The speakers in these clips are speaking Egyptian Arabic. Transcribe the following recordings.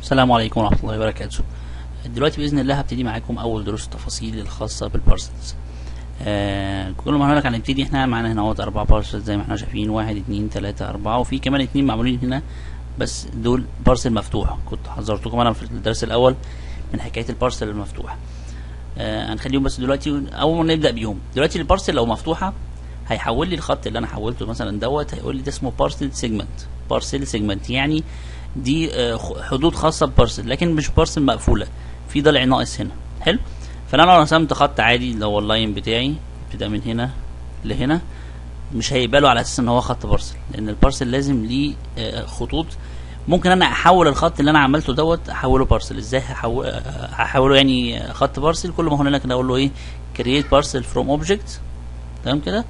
السلام عليكم ورحمة الله وبركاته دلوقتي بإذن الله هبتدي معاكم أول دروس التفاصيل الخاصة بالبارسلز آه كل ما هنقولك هنبتدي احنا معانا هنا اهوت أربع بارسلز زي ما احنا شايفين واحد اتنين تلاتة أربعة وفي كمان اتنين معمولين هنا بس دول بارسل مفتوح كنت حذرتكم أنا في الدرس الأول من حكاية البارسل المفتوح آه هنخليهم بس دلوقتي أول ما نبدأ بيهم دلوقتي البارسل لو مفتوحة هيحول لي الخط اللي أنا حولته مثلا دوت هيقول لي ده اسمه بارسل سيجمنت بارسل سيجمنت يعني دي آه، حدود خاصه ببارسل لكن مش بارسل مقفوله في ضلع ناقص هنا حلو فانا لو رسمت خط عادي اللي هو اللاين بتاعي ابتدى من هنا لهنا مش هيقبله على اساس ان هو خط بارسل لان البارسل لازم ليه آه، خطوط ممكن انا احول الخط اللي انا عملته دوت احوله بارسل ازاي هحول آه، هحوله يعني خط بارسل كل ما هنالك اقول له ايه كرييت بارسل فروم اوبجكت تمام كده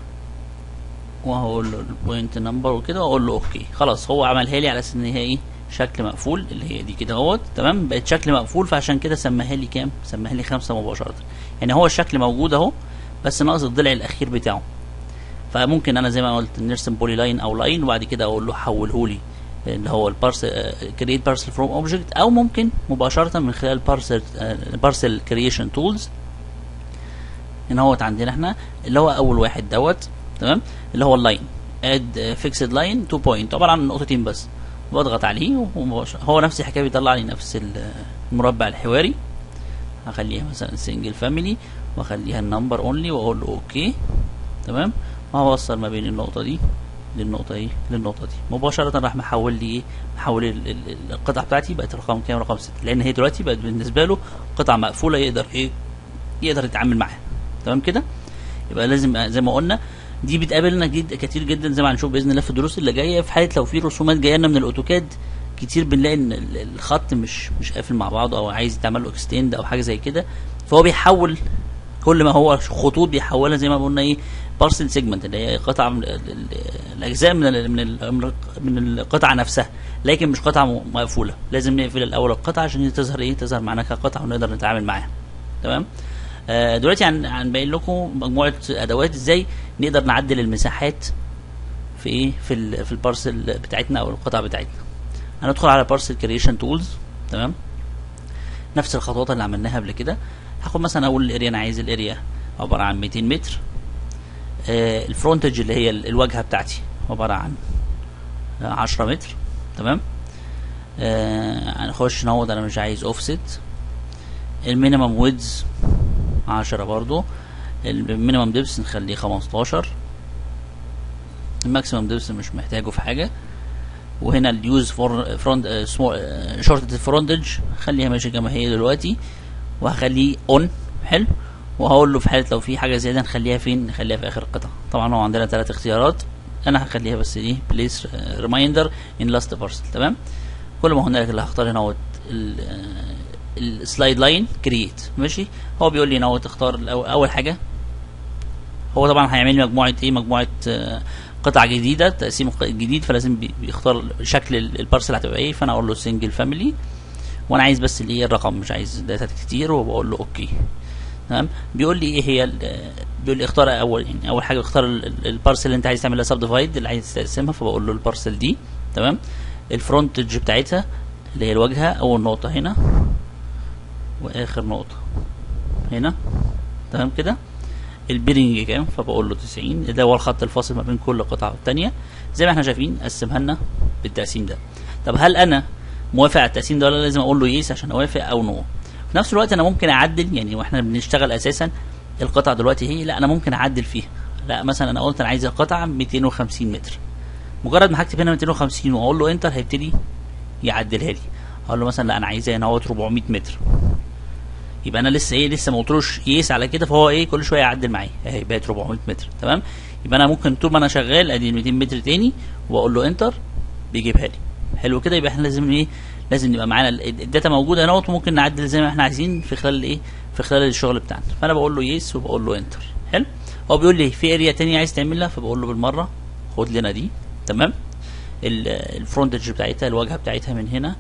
وهقول له البوينت نمبر وكده واقول له اوكي خلاص هو عملها لي على اساس ان هي ايه شكل مقفول اللي هي دي كده اهوت تمام بقت شكل مقفول فعشان كده سماها لي كام سماها لي خمسة مباشرة يعني هو الشكل موجود اهو بس ناقص الضلع الاخير بتاعه فممكن انا زي ما قلت نرسم بولي لاين او لاين وبعد كده اقول له حوله لي اللي هو البارسل كرييت بارسل فروم اوبجكت او ممكن مباشرة من خلال بارسل بارسل كرييشن تولز هنا هوت عندنا احنا اللي هو اول واحد دوت تمام اللي هو اللاين اد فيكسد لاين تو بوينت عباره عن نقطتين بس بضغط عليه ومباشرة هو نفس الحكايه بيطلع لي نفس المربع الحواري هخليها مثلا سنجل فاميلي واخليها النمبر اونلي واقول له اوكي تمام وهوصل ما بين النقطه دي للنقطه دي للنقطه دي مباشره راح محول لي ايه محول ال- ال- القطعه بتاعتي بقت رقم كام رقم 6 لان هي دلوقتي بقت بالنسبه له قطعه مقفوله يقدر ايه يقدر يتعامل معاها تمام كده يبقى لازم زي ما قلنا دي بتقابلنا جد كتير جدا زي ما هنشوف باذن الله في الدروس اللي جايه في حاله لو في رسومات جايه لنا من الاوتوكاد كتير بنلاقي ان ال- الخط مش مش قافل مع بعضه او عايز يتعمل له اكستند او حاجه زي كده فهو بيحول كل ما هو خطوط بيحولها زي ما قلنا ايه بارسل سيجمنت اللي هي قطعه من ال- ال- الاجزاء من ال من ال من القطعه نفسها لكن مش قطعه م- مقفوله لازم نقفل الاول القطعه عشان هي تظهر ايه تظهر معانا كقطعه ونقدر نتعامل معاها تمام آه، دلوقتي هن- هنبين لكم مجموعه ادوات ازاي نقدر نعدل المساحات في ايه في ال في البارسل بتاعتنا او القطع بتاعتنا هندخل على بارسل كريشن تولز تمام نفس الخطوات اللي عملناها قبل كده هاخد مثلا اول الاريا انا عايز الاريا عباره عن 200 متر آه الفرونتج اللي هي ال- الواجهه بتاعتي عباره عن آه، 10 متر تمام آه هنخش نعوض انا مش عايز اوفست المينيمم ويدز 10 برضو المينيمم ديبس نخليه 15 الماكسيمم ديبس مش محتاجه في حاجه وهنا اليوز فور فرونت شورت فرونتج خليها ماشيه كما هي دلوقتي وهخليه اون حلو وهقول له في حاله لو في حاجه زياده نخليها فين نخليها في اخر القطعه طبعا هو عندنا ثلاث اختيارات انا هخليها بس ايه بليس ريمايندر ان لاست بارسل تمام كل ما هنالك اللي هختار هنا هو السلايد لاين كرييت ماشي هو بيقول لي هنا هو تختار الأول- اول حاجه هو طبعا هيعمل لي مجموعه ايه مجموعه آه، قطع جديده تقسيم ق- جديد فلازم بي- بيختار شكل ال- البارسل هتبقى ايه فانا اقول له سنجل فاميلي وانا عايز بس اللي هي الرقم مش عايز داتا كتير وبقول له اوكي تمام بيقول لي ايه هي ال- بيقول لي اختار اول يعني اول حاجه اختار ال- ال- البارسل اللي انت عايز تعملها سب ديفايد اللي عايز تقسمها فبقول له البارسل دي تمام الفرونتج بتاعتها اللي هي الواجهه اول نقطه هنا واخر نقطه هنا تمام كده البيرنج كام فبقول له 90 ده هو الخط الفاصل ما بين كل قطعه والتانيه زي ما احنا شايفين قسمها لنا بالتقسيم ده طب هل انا موافق على التقسيم ده ولا لازم اقول له يس عشان اوافق او نو في نفس الوقت انا ممكن اعدل يعني واحنا بنشتغل اساسا القطعه دلوقتي هي لا انا ممكن اعدل فيها لا مثلا انا قلت انا عايز القطعه 250 متر مجرد ما هكتب هنا 250 واقول له انتر هيبتدي يعدلها لي اقول له مثلا لا انا عايزها هنا اهوت 400 متر يبقى انا لسه ايه لسه ما قلتلوش يقيس على كده فهو ايه كل شويه يعدل معايا اهي بقت 400 متر تمام يبقى انا ممكن طول ما انا شغال ادي 200 متر تاني واقول له انتر بيجيبها لي حلو كده يبقى احنا لازم ايه لازم يبقى معانا ال- الداتا موجوده هنا وممكن نعدل زي ما احنا عايزين في خلال ايه في خلال الشغل بتاعنا فانا بقول له يس وبقول له انتر حلو هو بيقول لي في اريا تانية عايز تعملها فبقول له بالمره خد لنا دي تمام ال- الفرونتج بتاعتها الواجهه بتاعتها من هنا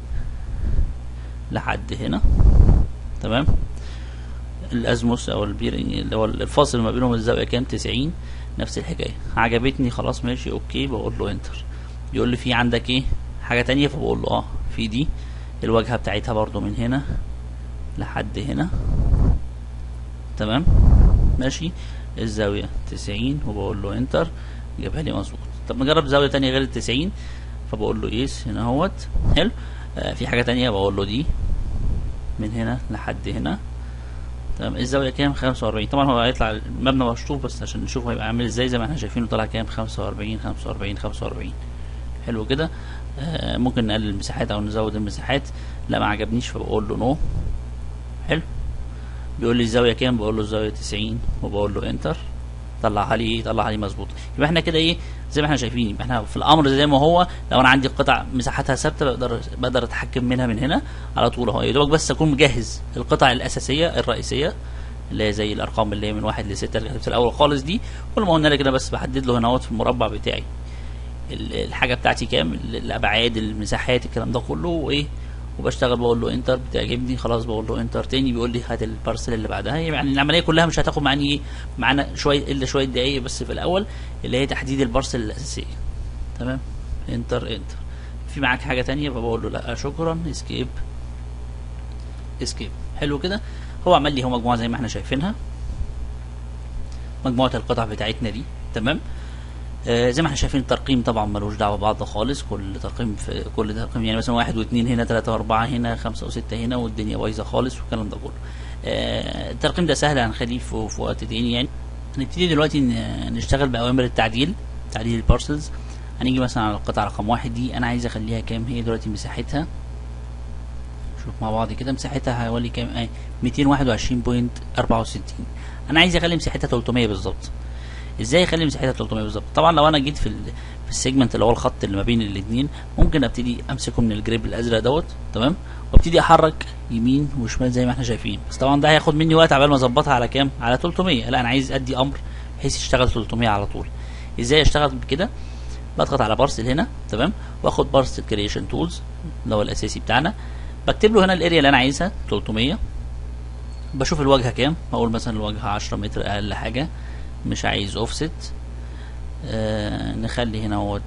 لحد هنا تمام الازموس او البيرنج اللي هو الفاصل ما بينهم الزاويه كام 90 نفس الحكايه عجبتني خلاص ماشي اوكي بقول له انتر يقول لي في عندك ايه حاجه تانية فبقول له اه في دي الواجهه بتاعتها برضو من هنا لحد هنا تمام ماشي الزاويه 90 وبقول له انتر جابها لي مظبوط طب نجرب زاويه تانية غير ال 90 فبقول له يس هنا اهوت حلو آه في حاجه تانية بقول له دي من هنا لحد هنا تمام الزاويه كام 45 طبعا هو هيطلع المبنى مشطوب بس عشان نشوف هيبقى عامل ازاي زي ما احنا شايفينه طلع كام 45 45 45 حلو كده آه ممكن نقلل المساحات او نزود المساحات لا ما عجبنيش فبقول له نو حلو بيقول لي الزاويه كام بقول له الزاويه 90 وبقول له انتر طلعها لي ايه طلعها لي مظبوط يبقى احنا كده ايه زي ما احنا شايفين يبقى احنا في الامر زي ما هو لو انا عندي قطع مساحتها ثابته بقدر بقدر اتحكم منها من هنا على طول اهو يا دوبك بس اكون مجهز القطع الاساسيه الرئيسيه اللي هي زي الارقام اللي هي من واحد لستة اللي كانت في الاول خالص دي كل ما قلنا لك كده بس بحدد له هنا اهوت في المربع بتاعي الحاجه بتاعتي كام الابعاد المساحات الكلام ده كله وايه وبشتغل بقول له انتر بتعجبني خلاص بقول له انتر تاني بيقول لي هات البارسل اللي بعدها يعني العمليه كلها مش هتاخد معاني ايه معانا شويه الا شويه دقايق بس في الاول اللي هي تحديد البارسل الاساسيه تمام انتر انتر في معاك حاجه تانية فبقول له لا شكرا اسكيب اسكيب حلو كده هو عمل لي هو مجموعه زي ما احنا شايفينها مجموعه القطع بتاعتنا دي تمام آه زي ما احنا شايفين الترقيم طبعا ملوش دعوه ببعض خالص كل ترقيم في كل ترقيم يعني مثلا واحد واثنين هنا ثلاثة وأربعة هنا خمسة وستة هنا والدنيا بايظة خالص والكلام ده كله. آه الترقيم ده سهل هنخليه في, في وقت تاني يعني. هنبتدي دلوقتي نشتغل بأوامر التعديل تعديل البارسلز هنيجي مثلا على القطعة رقم واحد دي أنا عايز أخليها كام هي دلوقتي مساحتها شوف مع بعض كده مساحتها حوالي كام آه 221.64 أنا عايز أخلي مساحتها 300 بالظبط. ازاي اخلي مساحتها 300 بالظبط طبعا لو انا جيت في في السيجمنت اللي هو الخط اللي ما بين الاثنين ممكن ابتدي امسكه من الجريب الازرق دوت تمام وابتدي احرك يمين وشمال زي ما احنا شايفين بس طبعا ده هياخد مني وقت عبال ما اظبطها على كام على 300 لا انا عايز ادي امر بحيث يشتغل 300 على طول ازاي اشتغل بكده بضغط على بارسل هنا تمام واخد بارسل كريشن تولز اللي هو الاساسي بتاعنا بكتب له هنا الاريا اللي انا عايزها 300 بشوف الواجهه كام اقول مثلا الواجهه 10 متر اقل حاجه مش عايز اوفست آه نخلي هنا اهوت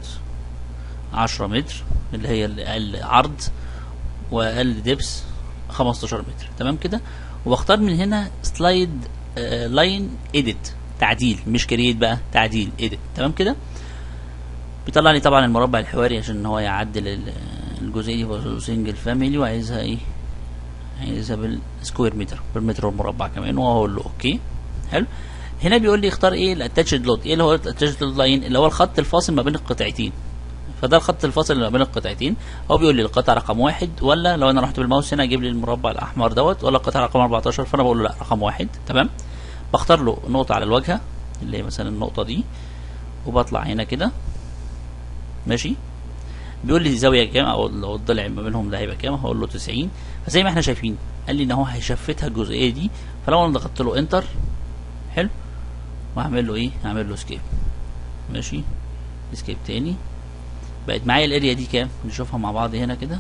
10 متر اللي هي الاقل عرض واقل دبس 15 متر تمام كده واختار من هنا سلايد آه لاين اديت تعديل مش كرييت بقى تعديل اديت تمام كده بيطلع لي طبعا المربع الحواري عشان هو يعدل الجزئيه دي سنجل فاميلي وعايزها ايه عايزها بالسكوير متر بالمتر والمربع كمان وهقول له اوكي حلو هنا بيقول لي اختار ايه الاتاتشد لود ايه اللي هو الاتاتشد لود لاين اللي هو الخط الفاصل ما بين القطعتين فده الخط الفاصل اللي ما بين القطعتين هو بيقول لي القطعه رقم واحد ولا لو انا رحت بالماوس هنا اجيب لي المربع الاحمر دوت ولا القطعه رقم 14 فانا بقول له لا رقم واحد تمام بختار له نقطه على الواجهه اللي هي مثلا النقطه دي وبطلع هنا كده ماشي بيقول لي الزاويه كام او لو الضلع ما بينهم ده هيبقى كام هقول له 90 فزي ما احنا شايفين قال لي ان هو هيشفتها الجزئيه دي فلو انا ضغطت له انتر حلو واعمل له ايه اعمل له سكيب ماشي سكيب تاني بقت معايا الاريا دي كام نشوفها مع بعض هنا كده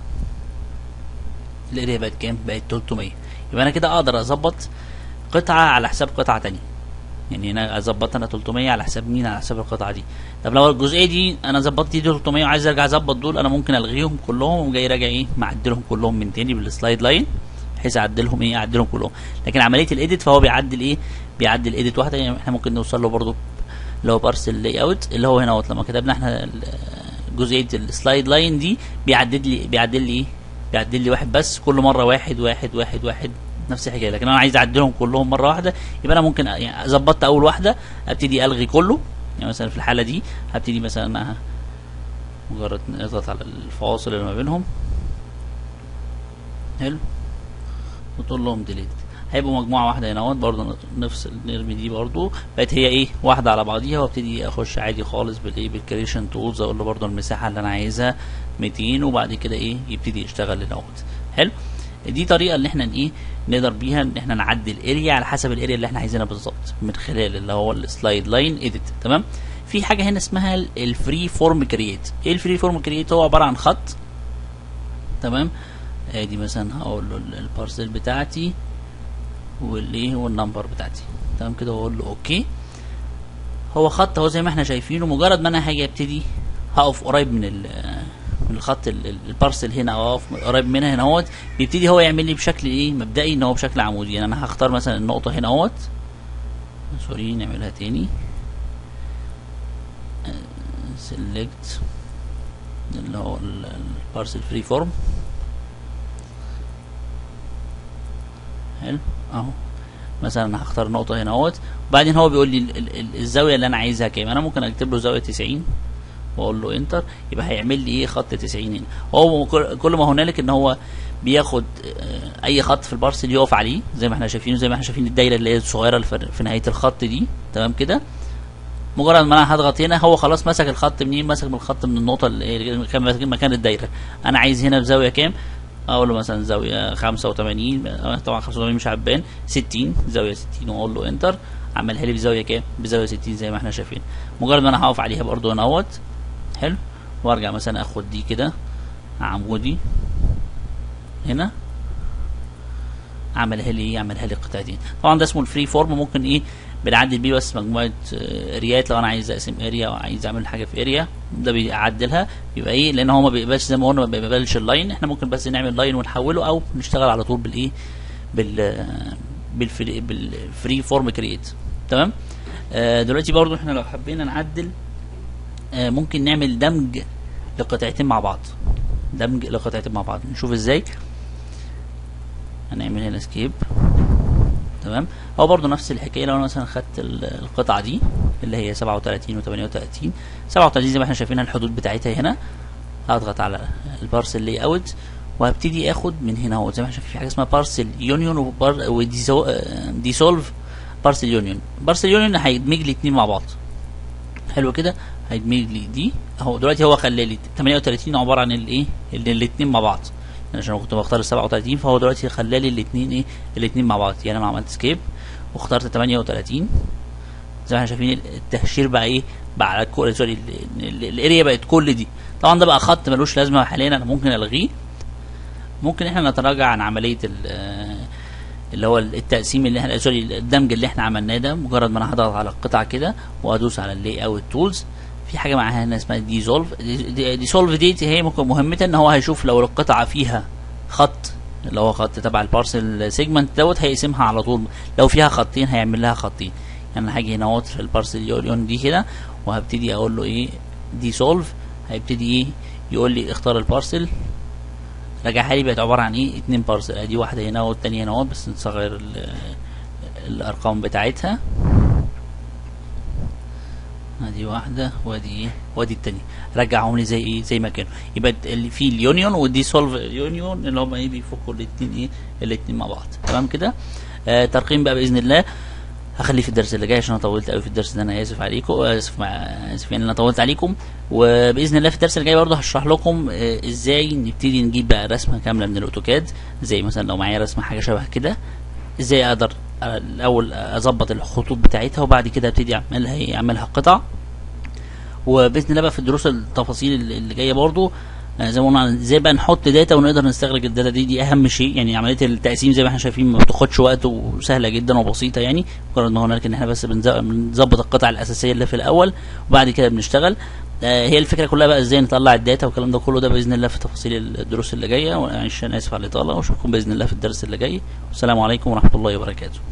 الاريا بقت كام بقت 300 يبقى انا كده اقدر اظبط قطعه على حساب قطعه تانية يعني هنا اظبط انا 300 على حساب مين على حساب القطعه دي طب لو الجزئيه دي انا ظبطت دي 300 وعايز ارجع اظبط دول انا ممكن الغيهم كلهم وجاي راجع ايه معدلهم كلهم من تاني بالسلايد لاين بحيث اعدلهم ايه اعدلهم كلهم لكن عمليه الايديت فهو بيعدل ايه بيعدل ايديت واحده يعني احنا ممكن نوصل له برضو اللي هو بارسل لاي اوت اللي هو هنا لما كتبنا احنا جزئيه السلايد لاين دي بيعدل لي بيعدل لي ايه بيعدل لي واحد بس كل مره واحد واحد واحد واحد نفس الحكايه لكن انا عايز اعدلهم كلهم مره واحده يبقى انا ممكن يعني ظبطت اول واحده ابتدي الغي كله يعني مثلا في الحاله دي هبتدي مثلا مجرد نضغط على الفواصل اللي ما بينهم حلو وتقول لهم ديليت هيبقوا مجموعه واحده هنا اهوت برضه نفصل نرمي دي برضه بقت هي ايه واحده على بعضيها وابتدي اخش عادي خالص بالايه بالكريشن تولز اقول له برضه المساحه اللي انا عايزها 200 وبعد كده ايه يبتدي يشتغل هنا اهوت حلو دي طريقه اللي احنا ايه نقدر بيها ان احنا نعدل اريا على حسب الاريا اللي احنا عايزينها بالظبط من خلال اللي هو السلايد لاين اديت تمام في حاجه هنا اسمها الفري فورم كرييت ايه الفري فورم كرييت هو عباره عن خط تمام ادي مثلا هقول له البارسل بتاعتي والايه والنمبر بتاعتي تمام كده واقول له اوكي هو خط اهو زي ما احنا شايفينه مجرد ما انا هاجي ابتدي هقف قريب من ال من الخط ال- ال- البارسل هنا او أقف قريب منها هنا اهوت بيبتدي هو يعمل لي بشكل ايه مبدئي ان هو بشكل عمودي يعني انا هختار مثلا النقطه هنا اهوت سوري نعملها تاني سيلكت اللي هو البارسل فري فورم حلو اهو مثلا انا هختار نقطه هنا اهوت وبعدين هو بيقول لي ال- ال- ال- الزاويه اللي انا عايزها كام انا ممكن اكتب له زاويه 90 واقول له انتر يبقى هيعمل لي ايه خط 90 هنا هو كل كل ما هنالك ان هو بياخد آه، اي خط في البارسل يقف عليه زي ما احنا شايفين زي ما احنا شايفين الدايره اللي هي الصغيره اللي في- في نهايه الخط دي تمام كده مجرد ما انا هضغط هنا هو خلاص مسك الخط منين مسك من الخط من النقطه اللي كان ماسك مكان الدايره انا عايز هنا بزاويه كام اقول له مثلا زاويه 85 آه، طبعا 85 مش عبان 60 زاويه 60 واقول له انتر عملها لي بزاويه كام بزاويه 60 زي ما احنا شايفين مجرد ما انا هقف عليها برضو هنا اهوت حلو وارجع مثلا اخد دي كده عمودي هنا عملها لي ايه عملها لي قطعتين طبعا ده اسمه الفري فورم ممكن ايه بنعدل بيه بس مجموعه آه، اريات لو انا عايز اقسم اريا او عايز اعمل حاجه في اريا ده بيعدلها يبقى ايه لان هو ما بيقبلش زي ما قلنا ما بيقبلش اللاين احنا ممكن بس نعمل لاين ونحوله او نشتغل على طول بالايه بال آه، بالفري بالفري فورم كرييت تمام آه دلوقتي برضو احنا لو حبينا نعدل آه ممكن نعمل دمج لقطعتين مع بعض دمج لقطعتين مع بعض نشوف ازاي هنعمل هنا سكيب تمام هو برضو نفس الحكايه لو انا مثلا خدت ال- القطعه دي اللي هي 37 و 38 37 زي ما احنا شايفين الحدود بتاعتها هنا هضغط على البارسل لاي اوت وهبتدي اخد من هنا اهو زي ما احنا شايفين في حاجه اسمها بارسل يونيون وديسولف بارسل يونيون بارسل يونيون هيدمج لي اتنين مع بعض حلو كده هيدمج لي دي اهو دلوقتي هو خلى لي 38 عباره عن الايه الاثنين مع بعض يعني عشان كنت بختار ال 37 فهو دلوقتي خلى لي الاثنين ايه الاثنين مع بعض يعني انا عملت سكيب واخترت 38 زي ما احنا شايفين التهشير بقى ايه بقى على كل سوري ال- ال- الاريا بقت كل دي طبعا ده بقى خط ملوش لازمه حاليا انا ممكن الغيه ممكن احنا نتراجع عن عمليه ال- اللي هو التقسيم اللي احنا سوري الدمج اللي احنا عملناه ده مجرد ما انا هضغط على القطعه كده وادوس على اللاي اوت تولز في حاجه معاها هنا اسمها ديزولف ديزولف ديت هي ممكن مهمتها ان هو هيشوف لو القطعه فيها خط اللي هو خط تبع البارسل سيجمنت دوت هيقسمها على طول لو فيها خطين هيعمل لها خطين يعني انا هاجي هنا اهوت في البارسل يونيون دي كده وهبتدي اقول له ايه ديسولف هيبتدي ايه يقول لي اختار البارسل رجعها لي بقت عباره عن ايه اتنين بارسل ادي واحده هنا والتانيه هنا اهوت بس نصغر ال- الارقام بتاعتها ادي واحده وادي ايه وادي التانية رجعهم لي زي ايه زي ما كانوا يبقى اللي في اليونيون والديسولف يونيون اللي هم ايه بيفكوا الاثنين ايه الاثنين مع بعض تمام كده آه ترقيم بقى باذن الله هخليه في الدرس اللي جاي عشان انا طولت قوي في الدرس ده انا اسف عليكم اسف مع اسف يعني انا طولت عليكم وباذن الله في الدرس اللي جاي برضه هشرح لكم آه ازاي نبتدي نجيب بقى رسمه كامله من الاوتوكاد زي مثلا لو معايا رسمه حاجه شبه كده ازاي اقدر آه، الاول اظبط الخطوط بتاعتها وبعد كده ابتدي اعملها ايه اعملها قطع وباذن الله بقى في الدروس التفاصيل اللي اللي جايه برضو آه، زي ما قلنا ازاي بقى نحط داتا ونقدر نستخرج الداتا دي دي اهم شيء يعني عمليه التقسيم زي ما احنا شايفين ما بتاخدش وقت وسهله جدا وبسيطه يعني مجرد ما هنالك ان احنا بس بنز- بنظبط القطع الاساسيه اللي في الاول وبعد كده بنشتغل آه، هي الفكره كلها بقى ازاي نطلع الداتا والكلام ده كله ده باذن الله في تفاصيل الدروس اللي جايه وعشان اسف على الاطاله واشوفكم باذن الله في الدرس اللي جاي والسلام عليكم ورحمه الله وبركاته